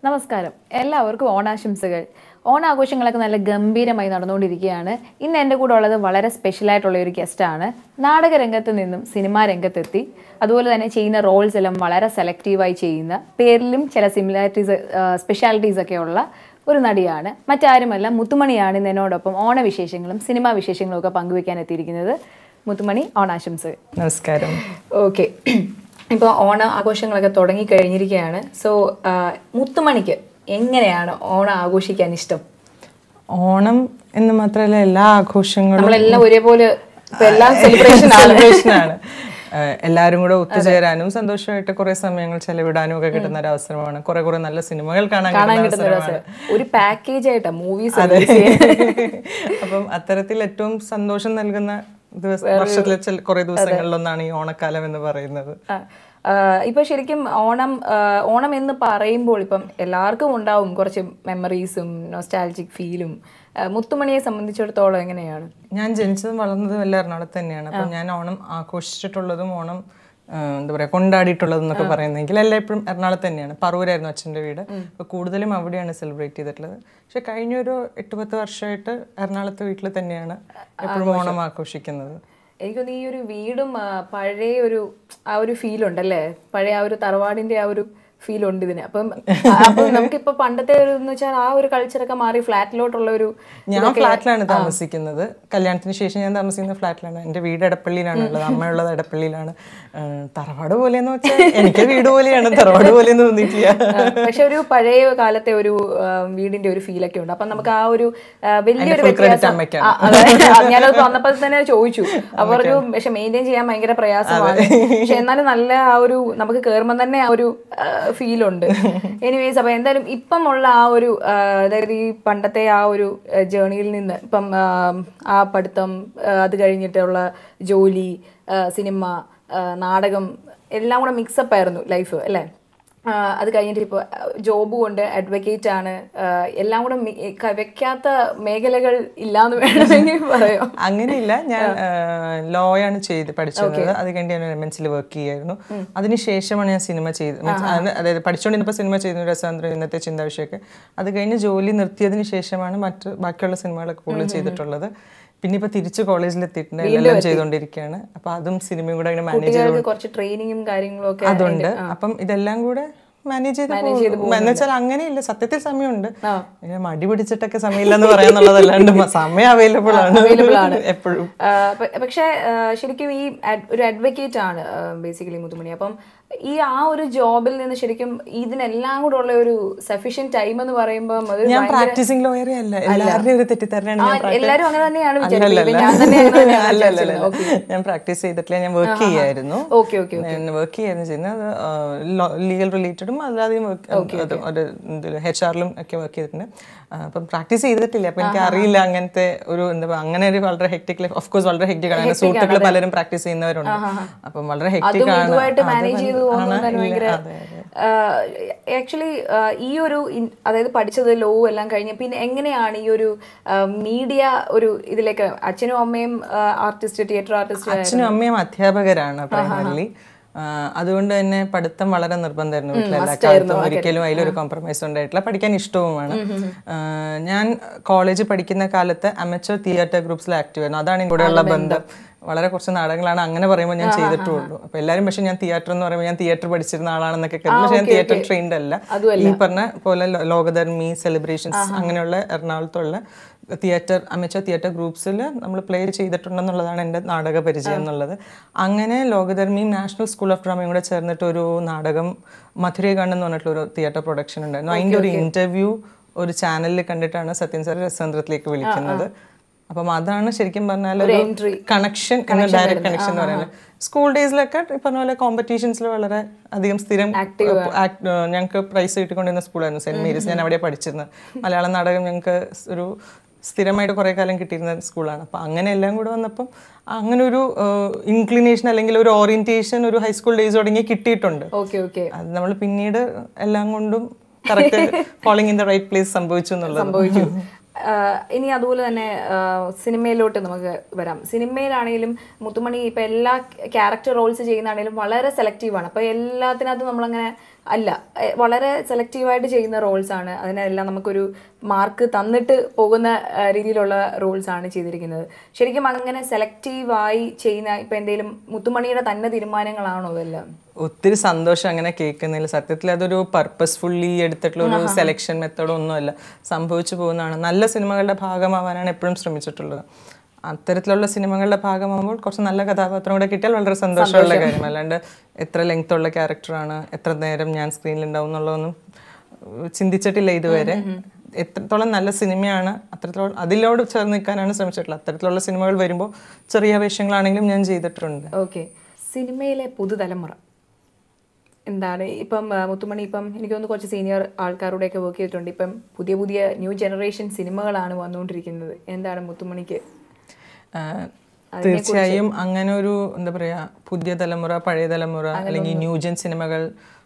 നമസ്കാരം എല്ലാവർക്കും ഓണാശംസകൾ ഓണാഘോഷങ്ങളൊക്കെ നല്ല ഗംഭീരമായി നടന്നുകൊണ്ടിരിക്കുകയാണ് ഇന്ന് എൻ്റെ കൂടെ ഉള്ളത് വളരെ സ്പെഷ്യലായിട്ടുള്ള ഒരു ഗസ്റ്റാണ് നാടകരംഗത്ത് നിന്നും സിനിമാ രംഗത്തെത്തി അതുപോലെ തന്നെ ചെയ്യുന്ന റോൾസ് എല്ലാം വളരെ സെലക്റ്റീവായി ചെയ്യുന്ന പേരിലും ചില സിമിലാരിറ്റീസ് സ്പെഷ്യാലിറ്റീസ് ഒക്കെ ഉള്ള ഒരു നടിയാണ് മറ്റാരുമല്ല മുത്തുമണിയാണ് ഇന്ന് എന്നോടൊപ്പം ഓണവിശേഷങ്ങളും സിനിമാ വിശേഷങ്ങളും ഒക്കെ പങ്കുവയ്ക്കാൻ എത്തിയിരിക്കുന്നത് മുത്തുമണി ഓണാശംസകൾ നമസ്കാരം ഓക്കെ ഇപ്പോൾ ഓണ ആഘോഷങ്ങളൊക്കെ തുടങ്ങി കഴിഞ്ഞിരിക്കുകയാണ് സോ മുത്തുമണിക്ക് എങ്ങനെയാണ് ഓണം ആഘോഷിക്കാൻ ഇഷ്ടം ഓണം എന്ന് മാത്രമല്ല എല്ലാ ആഘോഷങ്ങളും നമ്മളെല്ലാം ഒരേപോലെ ഇപ്പൊ എല്ലാം സെലിബ്രേഷൻ celebration ആണ് ഏഹ് എല്ലാവരും കൂടെ ഒത്തുചേരാനും സന്തോഷമായിട്ട് കുറെ സമയങ്ങൾ ചെലവിടാനും ഒക്കെ കിട്ടുന്ന ഒരു അവസരമാണ് കുറെ കുറെ നല്ല സിനിമകൾ കാണാൻ കാണാൻ കിട്ടുന്ന കിട്ടുന്ന ഒരു അവസരമാണ് അവസരം. ഒരു പാക്കേജ് ആയിട്ടാ മൂവീസ് അപ്പം അത്തരത്തിൽ ഏറ്റവും സന്തോഷം നൽകുന്ന ദിവസം വർഷത്തിലെ ചില കുറെ ദിവസങ്ങളിലൊന്നാണ് ഈ ഓണക്കാലം എന്ന് പറയുന്നത് ഇപ്പൊ ശരിക്കും ഓണം ആ, ഓണം എന്ന് പറയുമ്പോൾ ഇപ്പം എല്ലാവർക്കും ഉണ്ടാവും കുറച്ച് മെമ്മറീസും നൊസ്റ്റാലജിക് ഫീലും മുത്തുമണിയെ സംബന്ധിച്ചിടത്തോളം എങ്ങനെയാണ് ഞാൻ ജനിച്ചതും വളർന്നതും എല്ലാം എറണാകുളത്ത് തന്നെയാണ് അപ്പം ഞാൻ ഓണം ആഘോഷിച്ചിട്ടുള്ളതും ഓണം ആ, എന്താ പറയുക കൊണ്ടാടിയിട്ടുള്ളതും എന്നൊക്കെ പറയുന്നെങ്കിൽ എല്ലാം എപ്പോഴും എറണാകുളത്ത് തന്നെയാണ് പറവൂരായിരുന്നു അച്ഛൻ്റെ വീട് അപ്പോൾ കൂടുതലും അവിടെയാണ് സെലിബ്രേറ്റ് ചെയ്തിട്ടുള്ളത് പക്ഷെ കഴിഞ്ഞൊരു എട്ട് പത്ത് വർഷമായിട്ട് എറണാകുളത്ത് വീട്ടിൽ തന്നെയാണ് എപ്പോഴും ഓണം ആഘോഷിക്കുന്നത് എനിക്കൊന്ന് ഈ ഒരു വീടും ആ, പഴയ ഒരു ആ ഒരു ഫീൽ ഉണ്ടല്ലേ പഴയ ആ ഒരു തറവാടിന്റെ ആ ഒരു ഫീൽ ഉണ്ട് ഇതിന് അപ്പം അപ്പം നമുക്കിപ്പോ പണ്ടത്തെ ഒരു എന്ന് വെച്ചാൽ ആ ഒരു കൾച്ചറൊക്കെ മാറി ഫ്ലാറ്റിലോട്ടുള്ള ഒരു ഞാൻ ഫ്ലാറ്റിലാണ് താമസിക്കുന്നത് കല്യാണത്തിന് ശേഷം ഞാൻ താമസിക്കുന്ന ഫ്ലാറ്റിലാണ് എൻ്റെ വീട് എടപ്പള്ളിയിലാണ് ഉള്ളത് അമ്മയുള്ളത് എടപ്പള്ളിയിലാണ് ആ, തറവാട് പോലെയെന്ന് വെച്ചാൽ എനിക്ക് വീട് പോലെയാണ് തറവാട് പോലെയൊന്നും തോന്നിയിട്ടില്ല ആ, പക്ഷെ ഒരു പഴയ കാലത്തെ ഒരു ആ, വീടിന്റെ ഒരു ഫീലൊക്കെ ഉണ്ട് അപ്പൊ നമുക്ക് ആ ഒരു ആ, വലിയൊരു full credit വ്യത്യാസം അമ്മയ്ക്കാണ്. ആ, അതെ. അത് ഞാനത് വന്നപ്പോൾ തന്നെ ചോദിച്ചു അപ്പൊ ഒരു പക്ഷെ മെയിൻറ്റെയിൻ ചെയ്യാൻ ഭയങ്കര പ്രയാസമാണ് പക്ഷെ എന്നാലും നല്ല ആ ഒരു നമുക്ക് കേറുമ്പോൾ തന്നെ ആ ഒരു ഫീൽ ഉണ്ട് എനിവേസ് അപ്പൊ എന്തായാലും ഇപ്പം ഉള്ള ആ ഒരു ആ, അതായത് ഈ പണ്ടത്തെ ആ ഒരു ജേണിയിൽ നിന്ന് ഇപ്പം ആ, ആ പഠിത്തം ആ, അത് കഴിഞ്ഞിട്ടുള്ള ജോലി ആ, സിനിമ ആ, നാടകം എല്ലാം കൂടെ മിക്സപ്പ് ആയിരുന്നു ലൈഫ് അല്ലേ ആ, അത് കഴിഞ്ഞിട്ട് ഇപ്പോൾ ജോബ് കൊണ്ട് അഡ്വക്കേറ്റ് ആണ് ആ, എല്ലാം കൂടെ മി- ക- വെക്കാത്ത മേഖലകൾ ഇല്ലാന്ന് വേണമെങ്കിൽ പറയാം അങ്ങനെയില്ല ഞാൻ ലോ ആണ് ചെയ്ത് പഠിച്ചിരുന്നത് അത് കഴിഞ്ഞ് ഞാൻ എം എൻ സിയിൽ വർക്ക് ചെയ്യായിരുന്നു അതിനുശേഷമാണ് ഞാൻ സിനിമ ചെയ്ത് means അത് അതായത് പഠിച്ചുകൊണ്ടിരുന്നപ്പോൾ സിനിമ ചെയ്യുന്നു രസാന്തരം ഇന്നത്തെ ചിന്താവിഷയമൊക്കെ അത് കഴിഞ്ഞ് ജോലി നിർത്തിയതിന് ശേഷമാണ് മറ്റ് ബാക്കിയുള്ള സിനിമകളൊക്കെ കൂടുതൽ ചെയ്തിട്ടുള്ളത് പിന്നെ ഇപ്പൊ തിരിച്ച് കോളേജിൽ എത്തിയിട്ടുണ്ട് എല്ലാം ചെയ്തുകൊണ്ടിരിക്കുകയാണ് അപ്പൊ അതും സിനിമയും കൂടെ അങ്ങനെ മാനേജ് കുട്ടികൾക്ക് കുറച്ച് ട്രെയിനിങ്ങും കാര്യങ്ങളും ഒക്കെ അതുണ്ട് അപ്പം ഇതെല്ലാം കൂടെ മാനേജ് ചെയ്ത് പോകും എന്ന് വെച്ചാൽ അങ്ങനെയില്ല സത്യത്തിൽ സമയമുണ്ട് ഇങ്ങനെ മടി പിടിച്ചിട്ടൊക്കെ സമയമില്ലെന്ന് പറയാന്നുള്ളതല്ലാണ്ട് മ- സമയം അവൈലബിൾ ആണ് എപ്പോഴും ആ, പ- പക്ഷേ ആ, ശരിക്കും ഈ ad- ഒരു അഡ്വക്കേറ്റ് ആണ് ബേസിക്കലി മുത്തുമണി അപ്പം ഈ ആ ഒരു ജോബിൽ നിന്ന് ശരിക്കും ഇതിനെല്ലാം കൂടെ ഉള്ള ഒരു സഫീഷ്യന്റ് ടൈം എന്ന് പറയുമ്പോൾ അത് ഞാൻ പ്രാക്ടീസിങ് ലോയറേ അല്ല എല്ലാവരുടെയും ഒരു തെറ്റിദ്ധാരണയാണ് ഞാൻ practice- എല്ലാരും അങ്ങനെ തന്നെയാണ് അല്ലല്ല, വിചാരിക്കുന്നത് ഞാൻ തന്നെ അങ്ങനെ തന്നെയാണ് അല്ല, അല്ല, അല്ല. വിചാരിച്ചിരുന്നത്. ഞാൻ പ്രാക്ടീസ് ചെയ്തിട്ടില്ല ഞാൻ വർക്ക് ചെയ്യായിരുന്നു ഓക്കെ ഓക്കെ ഞാൻ വർക്ക് ചെയ്യായിരുന്നു ചെയ്യുന്നത് ലീഗൽ റിലേറ്റഡും അല്ലാതെയും എച്ച് ആറിലും ഒക്കെ വർക്ക് ചെയ്തിട്ടുണ്ട് ആ, അപ്പം പ്രാക്ടീസ് ചെയ്തിട്ടില്ല അപ്പൊ എനിക്ക് അറിയില്ല അങ്ങനത്തെ ഒരു എന്താ പറയുക അങ്ങനെ ഒരു വളരെ ഹെക്ടിക് ലൈഫ് ഓഫ് കോഴ്സ് വളരെ ഹെക്ടിക് ആണ് എൻ്റെ സുഹൃത്തുക്കൾ പലരും പ്രാക്ടീസ് ചെയ്യുന്നവരുണ്ട് അപ്പം വളരെ ഹെക്ടിക് അതും ആണ് ഇതുമായിട്ട് അത് മാനേജ് ചെയ്ത് പോകുന്നത് ആണ്, തന്നെ ഇല്ല, ഭയങ്കര അതെ, അതെ. ആക്ച്വലി ഈ ഒരു ഇൻ- അതായത് പഠിച്ചത് ലോ എല്ലാം കഴിഞ്ഞ് പിന്നെ എങ്ങനെയാണ് ഈ ഒരു മീഡിയ ഒരു ഇതിലേക്ക് അച്ഛനും അമ്മയും ആർട്ടിസ്റ്റ് തിയേറ്റർ ആർട്ടിസ്റ്റ് അച്ഛനും അമ്മയും അധ്യാപകരാണ് പ്രൈമറിലി അതുകൊണ്ട് തന്നെ പഠിത്തം വളരെ നിർബന്ധമായിരുന്നു വീട്ടിൽ എല്ലാ കാലത്തും ഒരിക്കലും അതിലൊരു കോംപ്രമൈസ് ഉണ്ടായിട്ടില്ല പഠിക്കാൻ ഇഷ്ടവുമാണ് ആ, ഞാൻ കോളേജ് പഠിക്കുന്ന കാലത്ത് അമച്ചർ തിയേറ്റർ ഗ്രൂപ്പ്സിൽ ആക്റ്റീവ് ആയിരുന്നു അതാണ് എൻ്റെ കൂടെയുള്ള ബന്ധം വളരെ കുറച്ച് നാടകങ്ങളാണ് അങ്ങനെ പറയുമ്പോൾ ഞാൻ ചെയ്തിട്ടുള്ളൂ അപ്പൊ എല്ലാവരും പക്ഷെ ഞാൻ തിയേറ്റർ എന്ന് പറയുമ്പോൾ ഞാൻ തിയേറ്റർ പഠിച്ചിരുന്ന ആളാണെന്നൊക്കെ കരുതും പക്ഷെ ഞാൻ തിയേറ്റർ ട്രെയിൻഡ് അല്ല ഈ പറഞ്ഞ പോലെ ലോ- ലോകധർമ്മി സെലിബ്രേഷൻസ് അങ്ങനെയുള്ള എറണാകുളത്തുള്ള തിയേറ്റർ അമേച്ചർ തിയേറ്റർ ഗ്രൂപ്പ്സിൽ നമ്മൾ പ്ലേ ചെയ്തിട്ടുണ്ടെന്നുള്ളതാണ് എൻ്റെ നാടക പരിചയം എന്നുള്ളത് അങ്ങനെ ലോകധർമ്മിയും നാഷണൽ സ്കൂൾ ഓഫ് ഡ്രാമയും കൂടെ ചേർന്നിട്ട് ഒരു നാടകം മധുരൈകണ്ഠ് എന്ന് പറഞ്ഞിട്ടുള്ള ഒരു തിയേറ്റർ പ്രൊഡക്ഷൻ ഉണ്ടായിരുന്നു അതിൻ്റെ ഒരു ഇന്റർവ്യൂ ഒരു ചാനലിൽ കണ്ടിട്ടാണ് സത്യൻ സാർ രസതന്ത്രത്തിലേക്ക് വിളിക്കുന്നത് അപ്പം അതാണ് ശരിക്കും പറഞ്ഞാൽ ഒരു കണക്ഷൻ എന്ന ഡയറക്റ്റ് കണക്ഷൻ എന്ന് പറയുന്നത് സ്കൂൾ ഡേയ്സിലൊക്കെ ഈ പറഞ്ഞ പോലെ കോമ്പറ്റീഷൻസിൽ വളരെ അധികം സ്ഥിരം act- ഞങ്ങൾക്ക് പ്രൈസ് കിട്ടിക്കൊണ്ടിരുന്ന സ്കൂളായിരുന്നു സെന്റ് മേരീസ് ഞാൻ അവിടെ പഠിച്ചിരുന്നത് മലയാളം നാടകം ഞങ്ങൾക്ക് ഒരു സ്ഥിരമായിട്ട് കുറേ കാലം കിട്ടിയിരുന്ന സ്കൂളാണ് അപ്പം അങ്ങനെ എല്ലാം കൂടെ വന്നപ്പം അങ്ങനെ ഒരു ഇൻക്ലിനേഷൻ അല്ലെങ്കിൽ ഒരു ഓറിയന്റേഷൻ ഒരു ഹൈസ്കൂൾ ഡേയ്സ് തുടങ്ങി കിട്ടിയിട്ടുണ്ട് ഓക്കെ ഓക്കെ അത് നമ്മൾ പിന്നീട് എല്ലാം കൊണ്ടും correct falling in the right place സംഭവിച്ചു എന്നുള്ളത് സംഭവിച്ചു ആഹ് ഇനി അതുപോലെ തന്നെ ആഹ് സിനിമയിലോട്ട് നമുക്ക് വരാം സിനിമയിലാണെങ്കിലും മുത്തുമണി ഇപ്പൊ എല്ലാ ക്യാരക്ടർ റോൾസ് ചെയ്യുന്നതാണെങ്കിലും വളരെ സെലക്റ്റീവ് ആണ് അപ്പൊ എല്ലാത്തിനകത്തും നമ്മളങ്ങനെ അല്ല എ, വളരെ സെലക്റ്റീവായിട്ട് ചെയ്യുന്ന റോൾസ് ആണ് അതിനെല്ലാം നമുക്കൊരു മാർക്ക് തന്നിട്ട് പോകുന്ന ആ, രീതിയിലുള്ള റോൾസ് ആണ് ചെയ്തിരിക്കുന്നത് ശരിക്കും അങ്ങനെ സെലക്റ്റീവായി ചെയ്യുന്ന ഇപ്പൊ എന്തെങ്കിലും മുത്തുമണിയുടെ തന്നെ തീരുമാനങ്ങളാണോ ഇതെല്ലാം ഒത്തിരി സന്തോഷം അങ്ങനെ കേൾക്കുന്നില്ല സത്യത്തിൽ അതൊരു പർപ്പസ്ഫുള്ളി എടുത്തിട്ടുള്ള ഒരു സെലക്ഷൻ മെത്തേഡ് ഒന്നുമല്ല സംഭവിച്ചു പോകുന്നതാണ് നല്ല സിനിമകളുടെ ഭാഗമാവാനാണ് എപ്പോഴും ശ്രമിച്ചിട്ടുള്ളത് അത്തരത്തിലുള്ള സിനിമകളുടെ ഭാഗമാകുമ്പോൾ കുറച്ച് നല്ല കഥാപാത്രം കൂടെ കിട്ടിയാൽ വളരെ സന്തോഷമുള്ള കാര്യം അല്ലാണ്ട് എത്ര ലെങ്ത് ഉള്ള ക്യാരക്ടറാണ് എത്ര നേരം ഞാൻ സ്ക്രീനിൽ ഉണ്ടാവും എന്നുള്ളതൊന്നും ഏഹ് ചിന്തിച്ചിട്ടില്ല ഇതുവരെ എത്രത്തോളം നല്ല സിനിമയാണ് അത്രത്തോളം അതിലോട് ചേർന്ന് നിൽക്കാനാണ് ശ്രമിച്ചിട്ടുള്ളത് അത്തരത്തിലുള്ള സിനിമകൾ വരുമ്പോൾ ചെറിയ വേഷങ്ങളാണെങ്കിലും ഞാൻ ചെയ്തിട്ടുണ്ട് ഓക്കെ സിനിമയിലെ പുതുതലമുറ എന്താണ് ഇപ്പം ആ, മുത്തുമണി ഇപ്പം എനിക്ക് തോന്നുന്നു കുറച്ച് സീനിയർ ആൾക്കാരോടെയൊക്കെ വർക്ക് ചെയ്തിട്ടുണ്ട് ഇപ്പം പുതിയ പുതിയ ന്യൂ ജനറേഷൻ സിനിമകളാണ് വന്നുകൊണ്ടിരിക്കുന്നത് എന്താണ് മുത്തുമണിക്ക് ആഹ് തീർച്ചയായും അങ്ങനെ ഒരു എന്താ പറയാ പുതിയ തലമുറ പഴയ തലമുറ അല്ലെങ്കിൽ ന്യൂജൻ സിനിമകൾ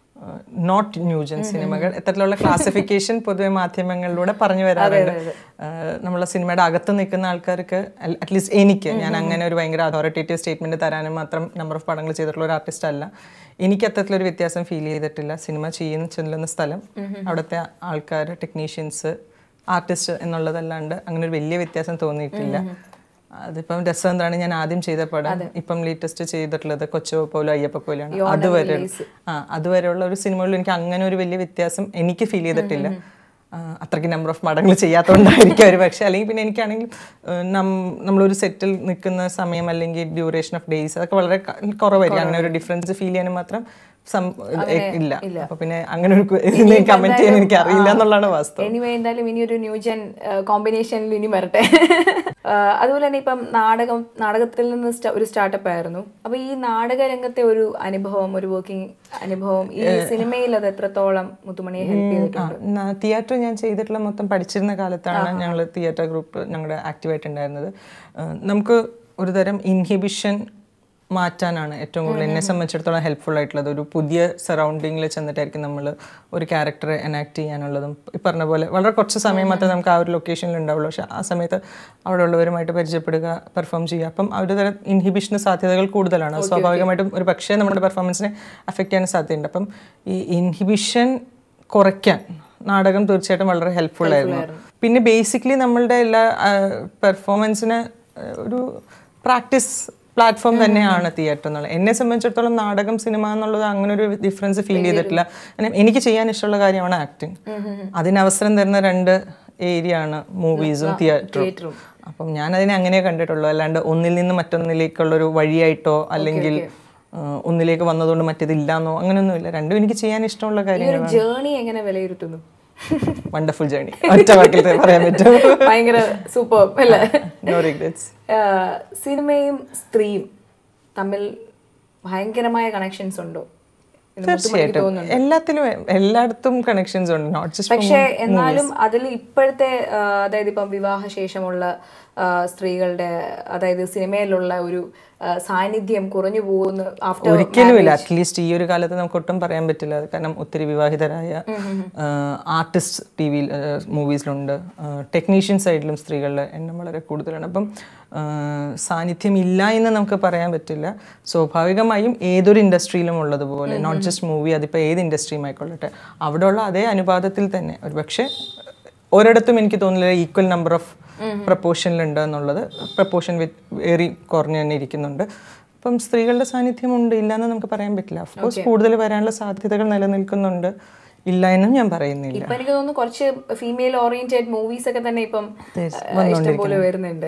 നോട്ട് ന്യൂജൻ സിനിമകൾ ഇത്തരത്തിലുള്ള ക്ലാസിഫിക്കേഷൻ പൊതുവെ മാധ്യമങ്ങളിലൂടെ പറഞ്ഞു വരാറുണ്ട് ആഹ് നമ്മളെ സിനിമയുടെ അകത്ത് നിൽക്കുന്ന ആൾക്കാർക്ക് അറ്റ്ലീസ്റ്റ് എനിക്ക് ഞാൻ അങ്ങനെ ഒരു ഭയങ്കര അതോറിറ്റേറ്റീവ് സ്റ്റേറ്റ്മെന്റ് തരാനും മാത്രം നമ്പർ ഓഫ് പടങ്ങൾ ചെയ്തിട്ടുള്ള ഒരു ആർട്ടിസ്റ്റ് അല്ല എനിക്ക് അത്തരത്തിലൊരു വ്യത്യാസം ഫീൽ ചെയ്തിട്ടില്ല സിനിമ ചെയ്യുന്ന ചെല്ലുന്ന സ്ഥലം അവിടുത്തെ ആൾക്കാർ ടെക്നീഷ്യൻസ് ആർട്ടിസ്റ്റ് എന്നുള്ളതല്ലാണ്ട് അങ്ങനെ ഒരു വലിയ വ്യത്യാസം തോന്നിയിട്ടില്ല അതിപ്പം രസം എന്താണ് ഞാൻ ആദ്യം ചെയ്ത പടം ഇപ്പം ലേറ്റസ്റ്റ് ചെയ്തിട്ടുള്ളത് കൊച്ചോ പോലോ അയ്യപ്പ പോലെയാണ് അതുവരെ ആ അതുവരെയുള്ള ഒരു സിനിമകളിൽ എനിക്ക് അങ്ങനെ ഒരു വലിയ വ്യത്യാസം എനിക്ക് ഫീൽ ചെയ്തിട്ടില്ല ആ, അത്രയ്ക്ക് നമ്പർ ഓഫ് മടങ്ങൾ ചെയ്യാത്തതുകൊണ്ടായിരിക്കും ഒരു പക്ഷേ അല്ലെങ്കിൽ പിന്നെ എനിക്കാണെങ്കിൽ ഏഹ്, നം- നമ്മളൊരു സെറ്റിൽ നിൽക്കുന്ന സമയം അല്ലെങ്കിൽ ഡ്യൂറേഷൻ ഓഫ് ഡേയ്സ് അതൊക്കെ വളരെ ക- കുറവായിരിക്കും അങ്ങനെ ഒരു ഡിഫറൻസ് ഫീൽ ചെയ്യാനും മാത്രം സം- ഇല്ല അപ്പൊ പിന്നെ അങ്ങനെ ഒരു കമന്റ് ചെയ്യാൻ എനിക്ക് അറിയില്ല എന്നുള്ളതാണ് വാസ്തവം എനിവേ എന്തായാലും ഇനി ഒരു ന്യൂജൻ കോമ്പിനേഷനിൽ ഇനി വരട്ടെ ആ, അതുപോലെ തന്നെ ഇപ്പം നാടകം നാടകത്തിൽ നിന്ന് സ്റ്റ- ഒരു സ്റ്റാർട്ടപ്പ് ആയിരുന്നു അപ്പൊ ഈ നാടക രംഗത്തെ ഒരു അനുഭവം ഒരു വർക്കിംഗ് അനുഭവം ഈ സിനിമയിൽ അത് എത്രത്തോളം മുത്തുമണിയെ ഹെൽപ്പ് ചെയ്തിട്ടുണ്ട് തിയേറ്റർ ഞാൻ ചെയ്തിട്ടുള്ള മൊത്തം പഠിച്ചിരുന്ന കാലത്താണ് ഞങ്ങൾ തിയേറ്റർ ഗ്രൂപ്പ് ഞങ്ങളുടെ ആക്റ്റീവായിട്ടുണ്ടായിരുന്നത് ഏഹ് നമുക്ക് ഒരു തരം ഇൻഹിബിഷൻ മാറ്റാനാണ് ഏറ്റവും കൂടുതൽ എന്നെ സംബന്ധിച്ചിടത്തോളം ഹെൽപ്ഫുൾ ആയിട്ടുള്ളത് ഒരു പുതിയ സറൗണ്ടിങ്ങിൽ ചെന്നിട്ടായിരിക്കും നമ്മൾ ഒരു ക്യാരക്ടറെ എനാക്ട് ചെയ്യാനുള്ളതും ഈ പറഞ്ഞ പോലെ വളരെ കുറച്ച് സമയം മാത്രമേ നമുക്ക് ആ ഒരു ലൊക്കേഷനിൽ ഉണ്ടാവുള്ളൂ പക്ഷെ ആ സമയത്ത് അവിടെ ഉള്ളവരുമായിട്ട് പരിചയപ്പെടുക പെർഫോം ചെയ്യുക അപ്പം ആ ഒരു തരം ഇൻഹിബിഷന് സാധ്യതകൾ കൂടുതലാണ് അത് സ്വാഭാവികമായിട്ടും ഒരു പക്ഷേ നമ്മുടെ പെർഫോമൻസിനെ അഫക്റ്റ് ചെയ്യാൻ സാധ്യതയുണ്ട് അപ്പം ഈ ഇൻഹിബിഷൻ കുറയ്ക്കാൻ നാടകം തീർച്ചയായിട്ടും വളരെ ഹെൽപ്ഫുൾ ആയിരുന്നു പിന്നെ ബേസിക്കലി നമ്മളുടെ എല്ലാ പെർഫോമൻസിന് ഒരു പ്രാക്ടീസ് പ്ലാറ്റ്ഫോം തന്നെയാണ് തിയേറ്റർ എന്നുള്ളത് എന്നെ സംബന്ധിച്ചിടത്തോളം നാടകം സിനിമ എന്നുള്ളത് അങ്ങനെ ഒരു ഡിഫറൻസ് ഫീൽ ചെയ്തിട്ടില്ല കാരണം എനിക്ക് ചെയ്യാൻ ഇഷ്ടമുള്ള കാര്യമാണ് ആക്ടിങ് അതിന് അവസരം തരുന്ന രണ്ട് ഏരിയ ആണ് മൂവീസും തിയേറ്ററും അപ്പം ഞാൻ അതിനെ അങ്ങനെ കണ്ടിട്ടുള്ളൂ അല്ലാണ്ട് ഒന്നിൽ നിന്ന് മറ്റൊന്നിലേക്കുള്ളൊരു വഴിയായിട്ടോ അല്ലെങ്കിൽ ആ, ഒന്നിലേക്ക് വന്നതുകൊണ്ട് മറ്റേതില്ലാന്നോ അങ്ങനെയൊന്നുമില്ല രണ്ടും എനിക്ക് ചെയ്യാൻ ഇഷ്ടമുള്ള ഈ കാര്യങ്ങൾ ഒരു ജേണി എങ്ങനെ വിലയിരുത്തുന്നു വണ്ടർഫുൾ ജേണി ഒറ്റ വാക്കിൽ പറയാൻ പറ്റും ഭയങ്കര സൂപ്പർ അല്ലേ നോ റിഗ്രറ്റ്സ് ആഹ് സിനിമയും സ്ത്രീയും തമ്മിൽ ഭയങ്കരമായ കണക്ഷൻസ് ഉണ്ടോ എന്ന് മുത്തുമണിക്ക് തീർച്ചയായിട്ടും തോന്നുന്നുണ്ടോ? എല്ലാത്തിലും എല്ലായിടത്തും കണക്ഷൻസ് ഉണ്ട് നോട്ട് ജസ്റ്റ് പക്ഷേ എന്നാലും അതിൽ ഇപ്പോഴത്തെ ആ, അതായത് ഇപ്പം വിവാഹശേഷമുള്ള ആ, സ്ത്രീകളുടെ അതായത് സിനിമയിലുള്ള ഒരു ആ, സാന്നിധ്യം കുറഞ്ഞു പോകുന്നു ആഫ്റ്റർ ഒരിക്കലുമില്ല അറ്റ്ലീസ്റ്റ് ഈ ഒരു കാലത്ത് നമുക്ക് ഒട്ടും പറയാൻ പറ്റില്ല കാരണം ഒത്തിരി വിവാഹിതരായ ആർട്ടിസ്റ്റ് ടി വിയിൽ മൂവീസിലുണ്ട് ടെക്നീഷ്യൻ സൈഡിലും സ്ത്രീകളുടെ എണ്ണം വളരെ കൂടുതലാണ് അപ്പം ആ, സാന്നിധ്യം ഇല്ല എന്ന് നമുക്ക് പറയാൻ പറ്റില്ല സ്വാഭാവികമായും ഏതൊരു ഇൻഡസ്ട്രിയിലും ഉള്ളതുപോലെ നോട്ട് ജസ്റ്റ് മൂവി അതിപ്പോൾ ഏത് ഇൻഡസ്ട്രിയും ആയിക്കൊള്ളട്ടെ അവിടെയുള്ള അതേ അനുപാതത്തിൽ തന്നെ ഒരു പക്ഷേ ഒരിടത്തും എനിക്ക് തോന്നുന്നില്ല ഈക്വൽ നമ്പർ ഓഫ് പ്രപ്പോർഷനിലുണ്ട് എന്നുള്ളത് പ്രപ്പോർഷൻ ഏറി കുറഞ്ഞു തന്നെ ഇരിക്കുന്നുണ്ട് അപ്പം സ്ത്രീകളുടെ സാന്നിധ്യം ഉണ്ട് ഇല്ല എന്ന് നമുക്ക് പറയാൻ പറ്റില്ല അഫ്കോഴ്സ് കൂടുതൽ വരാനുള്ള സാധ്യതകൾ നിലനിൽക്കുന്നുണ്ട് ഇല്ല എന്നും ഞാൻ പറയുന്നില്ല ഇപ്പൊ എനിക്ക് തോന്നുന്നു കുറച്ച് ഫീമെയിൽ ഓറിയന്റഡ് മൂവീസ് ഒക്കെ തന്നെ ഇപ്പം ആ, ഇഷ്ടംപോലെ വരുന്നുണ്ട്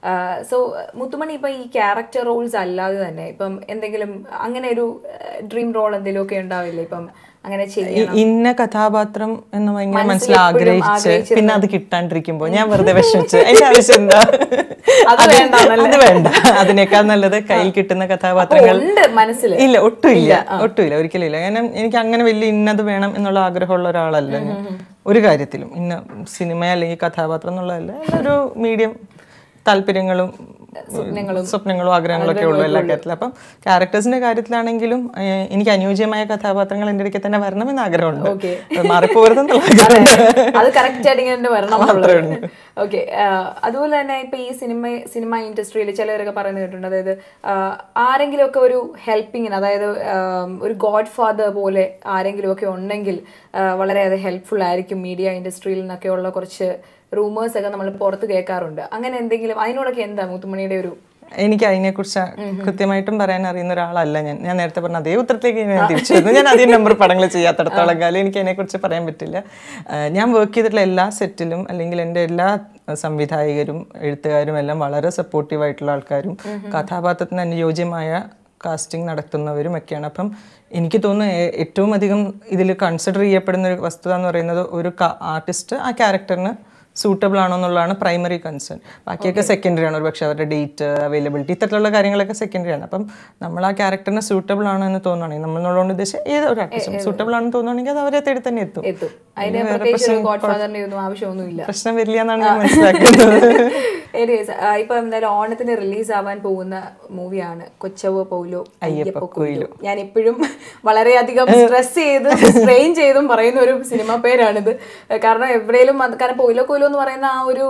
സോ മുത്തുമണി ഇപ്പൊ ഈ ക്യാരക്ടർ റോൾസ് അല്ലാതെ തന്നെ ഇപ്പം എന്തെങ്കിലും അങ്ങനെ ഒരു ഡ്രീം റോൾ എന്തെങ്കിലും ഒക്കെ ഉണ്ടാവില്ലേ ഇപ്പം അങ്ങനെ ചെയ്യാൻ ഈ ഇന്ന കഥാപാത്രം എന്ന് ഭയങ്കര മനസ്സിൽ ആഗ്രഹിച്ച് പിന്നെ അത് കിട്ടാണ്ടിരിക്കുമ്പോ ഞാൻ വെറുതെ വിഷമിച്ച് അതിന്റെ ആവശ്യം എന്താ അത് വേണ്ടാന്നല്ലേ? അത് വേണ്ട അതിനേക്കാൾ നല്ലത് കയ്യിൽ കിട്ടുന്ന കഥാപാത്രങ്ങൾ ഉണ്ട് മനസ്സിൽ ഇല്ല ഒട്ടും ഇല്ല ഒട്ടും ഇല്ല ഒരിക്കലും ഇല്ല കാരണം എനിക്ക് അങ്ങനെ വലിയ ഇന്നത് വേണം എന്നുള്ള ആഗ്രഹമുള്ള ഒരാളല്ല ഞാൻ ഒരു കാര്യത്തിലും ഇന്ന സിനിമ അല്ലെങ്കിൽ കഥാപാത്രം എന്നുള്ളതല്ല ഒരു മീഡിയം താല്പര്യങ്ങളും സ്വപ്നങ്ങളും സ്വപ്നങ്ങളും ആഗ്രഹങ്ങളും ഒക്കെ ഉള്ളൂ എല്ലാ കാര്യത്തിലും അപ്പം ക്യാരക്ടേഴ്സിന്റെ കാര്യത്തിലാണെങ്കിലും ഏഹ്, എനിക്ക് അനുയോജ്യമായ കഥാപാത്രങ്ങൾ എൻ്റെ ഇടയ്ക്ക് തന്നെ വരണമെന്ന് ആഗ്രഹമുണ്ട് Okay. അത് മാറിപ്പോകരുതെന്നുള്ള അതെ. ആഗ്രഹം അത് കറക്റ്റ് ആയിട്ട് ഇങ്ങനെ വരണം ഓക്കെ അതുപോലെ തന്നെ ഇപ്പൊ ഈ സിനിമ സിനിമ ഇൻഡസ്ട്രിയിൽ ചിലവരൊക്കെ പറയുന്നത് കേട്ടിട്ടുണ്ട് അതായത് ആരെങ്കിലും ഒക്കെ ഒരു ഹെൽപ്പിങ്ങിന് അതായത് ആം, ഒരു ഗോഡ് ഫാദർ പോലെ ആരെങ്കിലും ഒക്കെ ഉണ്ടെങ്കിൽ ആ, വളരെ അത് ഹെൽപ്ഫുൾ ആയിരിക്കും മീഡിയ ഇൻഡസ്ട്രിയിൽ നിന്നൊക്കെയുള്ള കുറച്ച് റൂമേഴ്സ് ഒക്കെ നമ്മൾ പുറത്ത് കേൾക്കാറുണ്ട് അങ്ങനെ എന്തെങ്കിലും അതിനോടൊക്കെ എന്താ മുത്തുമണിയുടെ ഒരു എനിക്ക് അതിനെക്കുറിച്ച് കൃത്യമായിട്ടും പറയാൻ അറിയുന്ന ഒരാളല്ല ഞാൻ ഞാൻ നേരത്തെ പറഞ്ഞ അതേ ഉത്തരത്തിലേക്ക് ഞാൻ തിരിച്ചു വരുന്നു ഞാൻ അധികം നമ്പർ പടങ്ങൾ ചെയ്യാത്തടത്തോളം കാലം എനിക്ക് അതിനെക്കുറിച്ച് പറയാൻ പറ്റില്ല ആഹ് ഞാൻ വർക്ക് ചെയ്തിട്ടുള്ള എല്ലാ സെറ്റിലും അല്ലെങ്കിൽ എൻ്റെ എല്ലാ സംവിധായകരും എഴുത്തുകാരും എല്ലാം വളരെ സപ്പോർട്ടീവ് ആയിട്ടുള്ള ആൾക്കാരും കഥാപാത്രത്തിന് അനുയോജ്യമായ കാസ്റ്റിംഗ് നടത്തുന്നവരും ഒക്കെയാണ് അപ്പം എനിക്ക് തോന്നുന്നു ഏ- ഏറ്റവും അധികം ഇതിൽ കൺസിഡർ ചെയ്യപ്പെടുന്ന ഒരു വസ്തുത എന്ന് പറയുന്നത് ഒരു ആർട്ടിസ്റ്റ് ആ ക്യാരക്ടറിന് സൂട്ടബിൾ ആണോ എന്നുള്ളതാണ് പ്രൈമറി കൺസേൺ ബാക്കിയൊക്കെ സെക്കൻഡറി ആണ് ഒരു പക്ഷേ അവരുടെ ഡേറ്റ് അവൈലബിലിറ്റി ഇത്തരത്തിലുള്ള കാര്യങ്ങളൊക്കെ സെക്കൻഡറി ആണ് അപ്പം നമ്മൾ ആ ക്യാരക്ടറിന് സൂട്ടബിൾ ആണോ എന്ന് തോന്നുകയാണെങ്കിൽ നമ്മളോട് ഉദ്ദേശിച്ച് ഏത് ഒരു ആർട്ടിസ്റ്റും സൂട്ടബിൾ ആണെന്ന് തോന്നുകയാണെങ്കിൽ അത് അവരെ തേടി തന്നെ എത്തും എത്തും അതിന് പ്രത്യേകിച്ച് ഒരു ഗോഡ് ഫാദറിന്റെ ഒന്നും ആവശ്യമൊന്നുമില്ല പ്രശ്നം വരില്ല എന്നാണ് ഞാൻ മനസ്സിലാക്കുന്നത് Anyways, ആ, ഇപ്പൊ എന്തായാലും ഓണത്തിന് റിലീസ് ആവാൻ പോകുന്ന മൂവിയാണ് കൊച്ചവ പൗലോ അയ്യപ്പ കൊയിലോ ഞാൻ എപ്പോഴും വളരെയധികം സ്ട്രെസ് ചെയ്ത് സ്ട്രെയിൻ ചെയ്തും പറയുന്ന ഒരു സിനിമ പേരാണിത് കാരണം എവിടെയും അത് കാരണം പൊയിലോ കൊയിലോ എന്ന് പറയുന്ന ആ ഒരു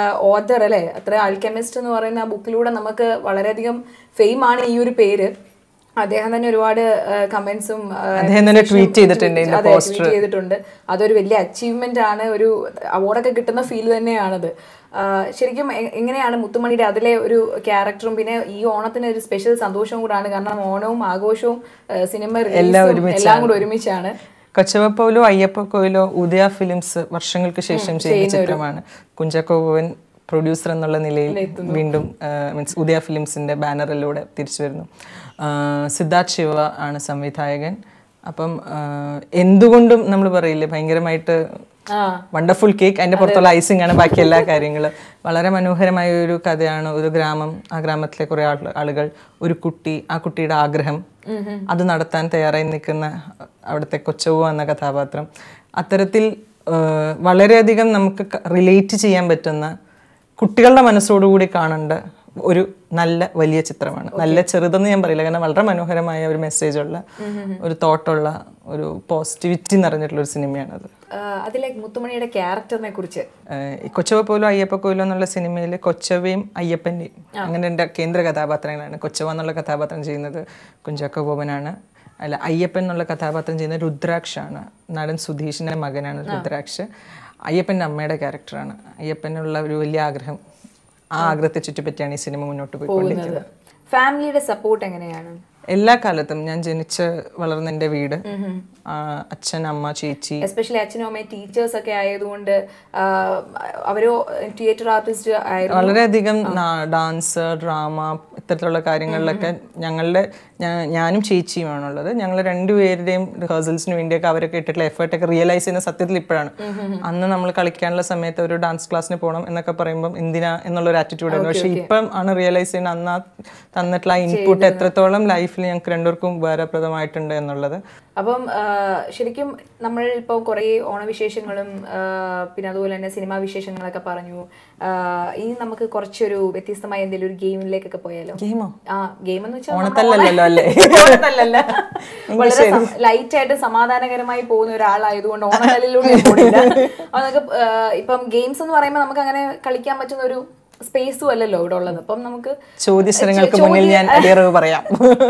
ഓദർ അല്ലെ അത്ര ആൽക്കെമിസ്റ്റ് എന്ന് പറയുന്ന ആ ബുക്കിലൂടെ നമുക്ക് വളരെയധികം ഫെയിം ആണ് ഈ ഒരു പേര് അദ്ദേഹം തന്നെ ഒരുപാട് കമന്റ്സും അദ്ദേഹം തന്നെ tweet ചെയ്തിട്ടുണ്ട് ഇതിന്റെ ട്വീറ്റ് ചെയ്തിട്ടുണ്ട് അതൊരു വലിയ അച്ചീവ്മെന്റ് ആണ് ഒരു അവാർഡൊക്കെ കിട്ടുന്ന ഫീൽ തന്നെയാണത് ആ, ശരിക്കും എ- എങ്ങനെയാണ് മുത്തുമണിയുടെ അതിലെ ഒരു ക്യാരക്ടറും പിന്നെ ഈ ഓണത്തിന് ഒരു സ്പെഷ്യൽ സന്തോഷവും കൂടാണ് കാരണം ഓണവും ആഘോഷവും ആ, സിനിമ റിലീസും എല്ലാം കൂടെ ഒരുമിച്ചാണ് കൊച്ചവപ്പൗലോ അയ്യപ്പക്കോയിലോ ഉദയ ഫിലിംസ് വർഷങ്ങൾക്ക് ശേഷം ചെയ്യുന്ന ചിത്രമാണ് കുഞ്ചാക്കോ ബോവൻ പ്രൊഡ്യൂസർ എന്നുള്ള നിലയിൽ വീണ്ടും മീൻസ് ഉദയ ഫിലിംസിന്റെ ബാനറിലൂടെ തിരിച്ചു വരുന്നു ആ, സിദ്ധാർത്ഥ് ശിവ ആണ് സംവിധായകൻ അപ്പം ആ, എന്തുകൊണ്ടും നമ്മൾ പറയില്ലേ ഭയങ്കരമായിട്ട് ആ വണ്ടർഫുൾ കേക്ക് അതിന്റെ പുറത്തുള്ള ഐസിംഗ് ആണ് ബാക്കി എല്ലാ കാര്യങ്ങളും വളരെ മനോഹരമായ ഒരു കഥയാണ് ഒരു ഗ്രാമം ആ ഗ്രാമത്തിലെ കുറെ ആള്- ആളുകൾ ഒരു കുട്ടി ആ കുട്ടിയുടെ ആഗ്രഹം അത് നടത്താൻ തയ്യാറായി നിൽക്കുന്ന അവിടുത്തെ കൊച്ചവു എന്ന കഥാപാത്രം അത്തരത്തിൽ ആ, വളരെയധികം നമുക്ക് റിലേറ്റ് ചെയ്യാൻ പറ്റുന്ന കുട്ടികളുടെ മനസ്സോടുകൂടി കാണേണ്ട ഒരു നല്ല വലിയ ചിത്രമാണ് നല്ല ചെറുതെന്ന് ഞാൻ പറയില്ല കാരണം വളരെ മനോഹരമായ ഒരു മെസ്സേജ് ഉള്ള ഒരു തോട്ടുള്ള ഒരു പോസിറ്റിവിറ്റി നിറഞ്ഞിട്ടുള്ള ഒരു സിനിമയാണത് ആ, അതിലെ മുത്തുമണിയുടെ ക്യാരക്ടറിനെ കുറിച്ച് ഏഹ് ഈ കൊച്ചവ പോലും അയ്യപ്പ കോയിലോ എന്നുള്ള സിനിമയിൽ കൊച്ചവയും അയ്യപ്പൻ്റെയും അങ്ങനെ എൻ്റെ കേന്ദ്ര കഥാപാത്രങ്ങളാണ് കൊച്ചവ എന്നുള്ള കഥാപാത്രം ചെയ്യുന്നത് കുഞ്ചാക്കോ ബോബനാണ് അല്ല അയ്യപ്പൻ എന്നുള്ള കഥാപാത്രം ചെയ്യുന്നത് രുദ്രാക്ഷാണ് നടൻ സുധീഷിൻ്റെ മകനാണ് രുദ്രാക്ഷ് അയ്യപ്പൻ്റെ അമ്മയുടെ ക്യാരക്ടറാണ് അയ്യപ്പനുള്ള ഒരു വലിയ ആഗ്രഹം ആ ആഗ്രഹത്തെ ചുറ്റിപ്പറ്റിയാണ് ഈ സിനിമ മുന്നോട്ട് പോയിക്കൊണ്ടിരിക്കുന്നത് ഫാമിലിയുടെ സപ്പോർട്ട് എങ്ങനെയാണ് എല്ലാ കാലത്തും ഞാൻ ജനിച്ച് വളർന്ന എൻ്റെ വീട് ആ, അച്ഛൻ അമ്മ ചേച്ചി എസ്പെഷ്യലി അച്ഛനും അമ്മയും ടീച്ചേഴ്സ് ഒക്കെ ആയതുകൊണ്ട് ആ, അവരോ തിയേറ്റർ ആർട്ടിസ്റ്റ് ആയിരുന്നു വളരെയധികം ഡാൻസ് ഡ്രാമ ഇത്തരത്തിലുള്ള കാര്യങ്ങളിലൊക്കെ ഞങ്ങളുടെ ഞാ- ഞാനും ചേച്ചിയുമാണുള്ളത് ഞങ്ങൾ രണ്ടുപേരുടെയും റിഹേഴ്സൽസിന് വേണ്ടിയൊക്കെ അവരൊക്കെ ഇട്ടിട്ടുള്ള എഫേർട്ടൊക്കെ റിയലൈസ് ചെയ്യുന്ന സത്യത്തിൽ ഇപ്പോഴാണ് അന്ന് നമ്മൾ കളിക്കാനുള്ള സമയത്ത് ഒരു ഡാൻസ് ക്ലാസ്സിന് പോകണം എന്നൊക്കെ പറയുമ്പോൾ എന്തിനാ എന്നുള്ളൊരു ആറ്റിറ്റ്യൂഡ് ആയിരുന്നു പക്ഷേ ഇപ്പം ആണ് റിയലൈസ് ചെയ്യുന്നത് അന്ന് ആ തന്നിട്ടുള്ള ആ ഇൻപുട്ട് എത്രത്തോളം ലൈഫിൽ ഞങ്ങൾക്ക് രണ്ടുപേർക്കും ഉപകാരപ്രദമായിട്ടുണ്ട് എന്നുള്ളത് അപ്പം ആ, ശരിക്കും നമ്മൾ ഇപ്പോൾ കുറേ ഓണവിശേഷങ്ങളും ആ, പിന്നെ അതുപോലെ തന്നെ സിനിമാ വിശേഷങ്ങളൊക്കെ പറഞ്ഞു ആ, ഇനി നമുക്ക് കുറച്ചൊരു വ്യത്യസ്തമായ എന്തെങ്കിലും ഒരു ഗെയിമിലേക്കൊക്കെ പോയാലോ ഗെയിമോ ആ ഗെയിം എന്ന് വെച്ചാൽ ഓണത്തല്ലല്ലോ അല്ലേ ഓണത്തല്ലല്ല വളരെ ലൈറ്റ് ആയിട്ട് സമാധാനകരമായി പോകുന്ന ഒരാളായതുകൊണ്ട് ഓണത്തല്ലിലൂടെ പോണില്ല അപ്പൊ നമുക്ക് ആ, ഇപ്പം ഗെയിംസ് എന്ന് പറയുമ്പോൾ നമുക്ക് അങ്ങനെ കളിക്കാൻ പറ്റുന്ന ഒരു സ്പേസും അല്ലല്ലോ ഇവിടെ ഉള്ളത് അപ്പം നമുക്ക് ചോദ്യസ്ഥലങ്ങൾക്ക് മുന്നിൽ ഞാൻ അടിയറവ് പറയാം